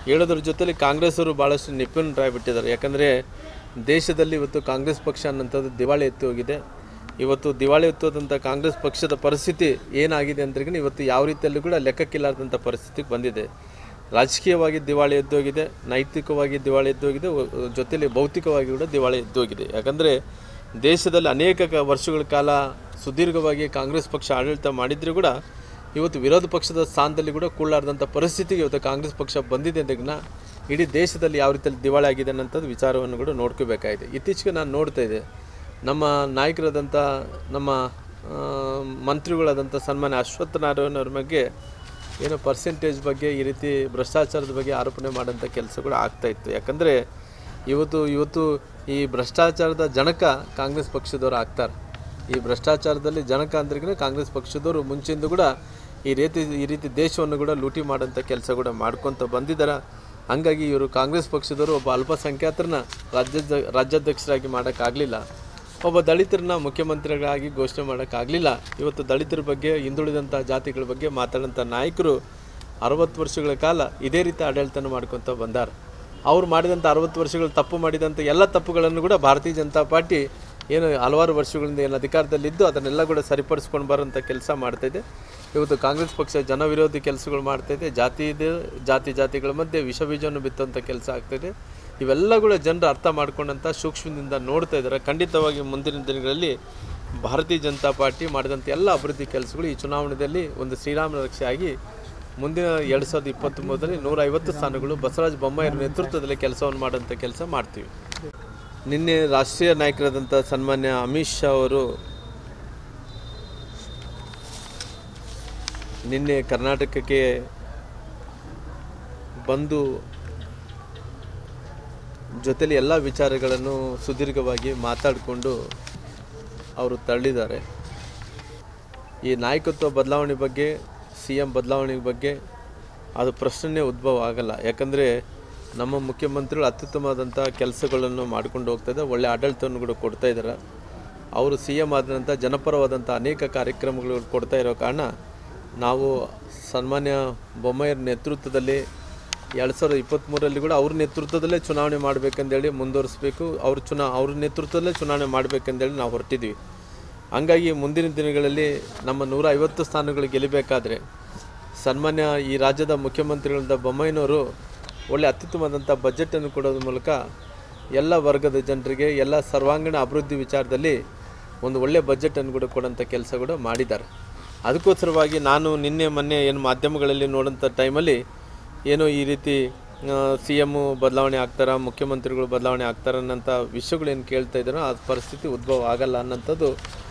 ಹೇಳೋದ್ರ ಜೊತೆಲಿ ಕಾಂಗ್ರೆಸ್ಸವರು ಭಾಳಷ್ಟು ನಿಪುಣರಾಗಿಬಿಟ್ಟಿದ್ದಾರೆ ಯಾಕಂದರೆ ದೇಶದಲ್ಲಿ ಇವತ್ತು ಕಾಂಗ್ರೆಸ್ ಪಕ್ಷ ಅನ್ನೋಂಥದ್ದು ದಿವಾಳಿ ಎತ್ತಿ ಹೋಗಿದೆ ಇವತ್ತು ದಿವಾಳಿ ಎತ್ತೋದಂಥ ಕಾಂಗ್ರೆಸ್ ಪಕ್ಷದ ಪರಿಸ್ಥಿತಿ ಏನಾಗಿದೆ ಅಂದ್ರೆ ಇವತ್ತು ಯಾವ ರೀತಿಯಲ್ಲೂ ಕೂಡ ಲೆಕ್ಕಕ್ಕಿಲ್ಲಾರ್ದಂಥ ಪರಿಸ್ಥಿತಿಗೆ ಬಂದಿದೆ ರಾಜಕೀಯವಾಗಿ ದಿವಾಳಿ ಎದ್ದೋಗಿದೆ ನೈತಿಕವಾಗಿ ದಿವಾಳಿ ಎದ್ದೋಗಿದೆ ಒ- ಜೊತೆಲಿ ಭೌತಿಕವಾಗಿ ಕೂಡ ದಿವಾಳಿ ಎದ್ದೋಗಿದೆ ಯಾಕಂದರೆ ದೇಶದಲ್ಲಿ ಅನೇಕ ಕ- ವರ್ಷಗಳ ಕಾಲ ಸುದೀರ್ಘವಾಗಿ ಕಾಂಗ್ರೆಸ್ ಪಕ್ಷ ಆಡಳಿತ ಮಾಡಿದರೂ ಕೂಡ ಇವತ್ತು ವಿರೋಧ ಪಕ್ಷದ ಸ್ಥಾನದಲ್ಲಿ ಕೂಡ ಕೂಡಲಾರ್ದಂಥ ಪರಿಸ್ಥಿತಿಗೆ ಇವತ್ತು ಕಾಂಗ್ರೆಸ್ ಪಕ್ಷ ಬಂದಿದೆ ಅಂದಾಗಿನ ಇಡೀ ದೇಶದಲ್ಲಿ ಯಾವ ರೀತಿಯಲ್ಲಿ ದಿವಾಳಿ ಆಗಿದೆ ಅನ್ನೋಂಥದ್ದು ವಿಚಾರವನ್ನು ಕೂಡ ನೋಡ್ಕೋಬೇಕಾಗಿದೆ ಇತ್ತೀಚೆಗೆ ನಾನು ನೋಡ್ತಾ ಇದ್ದೆ ನಮ್ಮ ನಾಯಕರಾದಂಥ ನಮ್ಮ ಆ, ಮಂತ್ರಿಗಳಾದಂಥ ಸನ್ಮಾನ್ಯ ಅಶ್ವತ್ಥ ನಾರಾಯಣ ಅವ್ರ ಬಗ್ಗೆ ಏನೋ ಪರ್ಸೆಂಟೇಜ್ ಬಗ್ಗೆ ಈ ರೀತಿ ಭ್ರಷ್ಟಾಚಾರದ ಬಗ್ಗೆ ಆರೋಪಣೆ ಮಾಡೋಂಥ ಕೆಲಸಗಳು ಆಗ್ತಾ ಇತ್ತು ಯಾಕಂದರೆ ಇವತ್ತು ಇವತ್ತು ಈ ಭ್ರಷ್ಟಾಚಾರದ ಜನಕ ಕಾಂಗ್ರೆಸ್ ಪಕ್ಷದವ್ರು ಆಗ್ತಾರೆ ಈ ಭ್ರಷ್ಟಾಚಾರದಲ್ಲಿ ಜನಕ ಅಂದ್ರೆ ಕಾಂಗ್ರೆಸ್ ಪಕ್ಷದವರು ಮುಂಚೆಯಿಂದ ಕೂಡ ಈ ರೀತಿ ಈ ರೀತಿ ದೇಶವನ್ನು ಕೂಡ ಲೂಟಿ ಮಾಡೋಂಥ ಕೆಲಸ ಕೂಡ ಮಾಡ್ಕೊತ ಬಂದಿದ್ದಾರೆ ಹಂಗಾಗಿ ಇವರು ಕಾಂಗ್ರೆಸ್ ಪಕ್ಷದವರು ಒಬ್ಬ ಅಲ್ಪಸಂಖ್ಯಾತರನ್ನ ರಾಜ್ಯದ ರಾಜ್ಯಾಧ್ಯಕ್ಷರಾಗಿ ಮಾಡೋಕ್ಕಾಗಲಿಲ್ಲ ಒಬ್ಬ ದಲಿತರನ್ನ ಮುಖ್ಯಮಂತ್ರಿಗಳಾಗಿ ಘೋಷಣೆ ಮಾಡೋಕ್ಕಾಗಲಿಲ್ಲ ಇವತ್ತು ದಲಿತರ ಬಗ್ಗೆ ಹಿಂದುಳಿದಂಥ ಜಾತಿಗಳ ಬಗ್ಗೆ ಮಾತಾಡೋಂಥ ನಾಯಕರು ಅರವತ್ತು ವರ್ಷಗಳ ಕಾಲ ಇದೇ ರೀತಿ ಆಡಳಿತನ ಮಾಡ್ಕೊತ ಬಂದಾರ ಅವ್ರು ಮಾಡಿದಂಥ ಅರವತ್ತು ವರ್ಷಗಳು ತಪ್ಪು ಮಾಡಿದಂಥ ಎಲ್ಲ ತಪ್ಪುಗಳನ್ನು ಕೂಡ ಭಾರತೀಯ ಜನತಾ ಪಾರ್ಟಿ ಏನು ಹಲವಾರು ವರ್ಷಗಳಿಂದ ಏನು ಅಧಿಕಾರದಲ್ಲಿದ್ದು ಅದನ್ನೆಲ್ಲ ಕೂಡ ಸರಿಪಡಿಸ್ಕೊಂಡು ಬರೋಂಥ ಕೆಲಸ ಮಾಡ್ತಾಯಿದೆ ಇವತ್ತು ಕಾಂಗ್ರೆಸ್ ಪಕ್ಷ ಜನವಿರೋಧಿ ಕೆಲಸಗಳು ಮಾಡ್ತಾಯಿದೆ ಜಾತಿ ಇದೆ ಜಾತಿ ಜಾತಿಗಳ ಮಧ್ಯೆ ವಿಷ ಬೀಜವನ್ನು ಬಿತ್ತುವಂಥ ಕೆಲಸ ಆಗ್ತಾಯಿದೆ ಇವೆಲ್ಲ ಕೂಡ ಜನರು ಅರ್ಥ ಮಾಡ್ಕೊಂಡಂಥ ಸೂಕ್ಷ್ಮದಿಂದ ನೋಡ್ತಾ ಇದ್ದಾರೆ ಖಂಡಿತವಾಗಿ ಮುಂದಿನ ದಿನಗಳಲ್ಲಿ ಭಾರತೀಯ ಜನತಾ ಪಾರ್ಟಿ ಮಾಡಿದಂಥ ಎಲ್ಲ ಅಭಿವೃದ್ಧಿ ಕೆಲಸಗಳು ಈ ಚುನಾವಣೆಯಲ್ಲಿ ಒಂದು ಶ್ರೀರಾಮ ರಕ್ಷೆ ಆಗಿ ಮುಂದಿನ ಎರಡು ಸಾವಿರದ ಇಪ್ಪತ್ತೊಂಬತ್ತರಲ್ಲಿ ನೂರ ಐವತ್ತು ಸ್ಥಾನಗಳು ಬಸವರಾಜ ಬೊಮ್ಮಾಯಿಯರ ನೇತೃತ್ವದಲ್ಲಿ ಕೆಲಸವನ್ನು ಮಾಡೋಂಥ ಕೆಲಸ ಮಾಡ್ತೀವಿ ನಿನ್ನೆ ರಾಷ್ಟ್ರೀಯ ನಾಯಕರಾದಂಥ ಸನ್ಮಾನ್ಯ ಅಮಿತ್ ಶಾ ಅವರು ನಿನ್ನೆ ಕರ್ನಾಟಕಕ್ಕೆ ಬಂದು ಜೊತೆಲಿ ಎಲ್ಲ ವಿಚಾರಗಳನ್ನು ಸುದೀರ್ಘವಾಗಿ ಮಾತಾಡಿಕೊಂಡು ಅವರು ತಳ್ಳಿದ್ದಾರೆ ಈ ನಾಯಕತ್ವ ಬದಲಾವಣೆ ಬಗ್ಗೆ ಸಿ ಎಂ ಬದಲಾವಣೆ ಬಗ್ಗೆ ಅದು ಪ್ರಶ್ನೆ ಉದ್ಭವ ಆಗಲ್ಲ ಯಾಕಂದರೆ ನಮ್ಮ ಮುಖ್ಯಮಂತ್ರಿಗಳು ಅತ್ಯುತ್ತಮವಾದಂಥ ಕೆಲಸಗಳನ್ನು ಮಾಡ್ಕೊಂಡು ಹೋಗ್ತಾ ಇದ್ದಾರೆ ಒಳ್ಳೆ ಆಡಳಿತವನ್ನು ಕೂಡ ಕೊಡ್ತಾ ಇದ್ದಾರೆ ಅವರು ಸಿ ಎಂ ಆದಂಥ ಜನಪರವಾದಂಥ ಅನೇಕ ಕಾರ್ಯಕ್ರಮಗಳು ಕೊಡ್ತಾ ಇರೋ ಕಾರಣ ನಾವು ಸನ್ಮಾನ್ಯ ಬೊಮ್ಮಾಯಿಯರ ನೇತೃತ್ವದಲ್ಲಿ ಎರಡು ಸಾವಿರದ ಇಪ್ಪತ್ತ್ಮೂರರಲ್ಲಿ ಕೂಡ ಅವ್ರ ನೇತೃತ್ವದಲ್ಲೇ ಚುನಾವಣೆ ಮಾಡಬೇಕಂದೇಳಿ ಮುಂದುವರಿಸಬೇಕು ಅವ್ರ ಚುನಾ ಅವ್ರ ನೇತೃತ್ವದಲ್ಲೇ ಚುನಾವಣೆ ಮಾಡಬೇಕಂದೇಳಿ ನಾವು ಹೊರಟಿದ್ವಿ ಹಂಗಾಗಿ ಮುಂದಿನ ದಿನಗಳಲ್ಲಿ ನಮ್ಮ ನೂರ ಐವತ್ತು ಸ್ಥಾನಗಳು ಗೆಲ್ಲಬೇಕಾದ್ರೆ ಸನ್ಮಾನ್ಯ ಈ ರಾಜ್ಯದ ಮುಖ್ಯಮಂತ್ರಿಗಳಾದ ಬೊಮ್ಮಾಯಿನವರು ಒಳ್ಳೆ ಅತ್ಯುತ್ತಮವಾದಂಥ ಬಜೆಟನ್ನು ಕೊಡೋದ್ರ ಮೂಲಕ ಎಲ್ಲ ವರ್ಗದ ಜನರಿಗೆ ಎಲ್ಲ ಸರ್ವಾಂಗೀಣ ಅಭಿವೃದ್ಧಿ ವಿಚಾರದಲ್ಲಿ ಒಂದು ಒಳ್ಳೆಯ ಬಜೆಟನ್ನು ಕೂಡ ಕೊಡೋಂಥ ಕೆಲಸ ಕೂಡ ಮಾಡಿದ್ದಾರೆ ಅದಕ್ಕೋಸ್ಕರವಾಗಿ ನಾನು ನಿನ್ನೆ ಮೊನ್ನೆ ಏನು ಮಾಧ್ಯಮಗಳಲ್ಲಿ ನೋಡೋಂಥ ಟೈಮಲ್ಲಿ ಏನೋ ಈ ರೀತಿ ಸಿ ಎಮ್ಮು ಬದಲಾವಣೆ ಆಗ್ತಾರ ಮುಖ್ಯಮಂತ್ರಿಗಳು ಬದಲಾವಣೆ ಆಗ್ತಾರ ಅನ್ನೋಂಥ ವಿಷಯಗಳೇನು ಕೇಳ್ತಾ ಇದ್ದಾರೋ ಆ ಪರಿಸ್ಥಿತಿ ಉದ್ಭವ ಆಗಲ್ಲ ಅನ್ನೋಂಥದ್ದು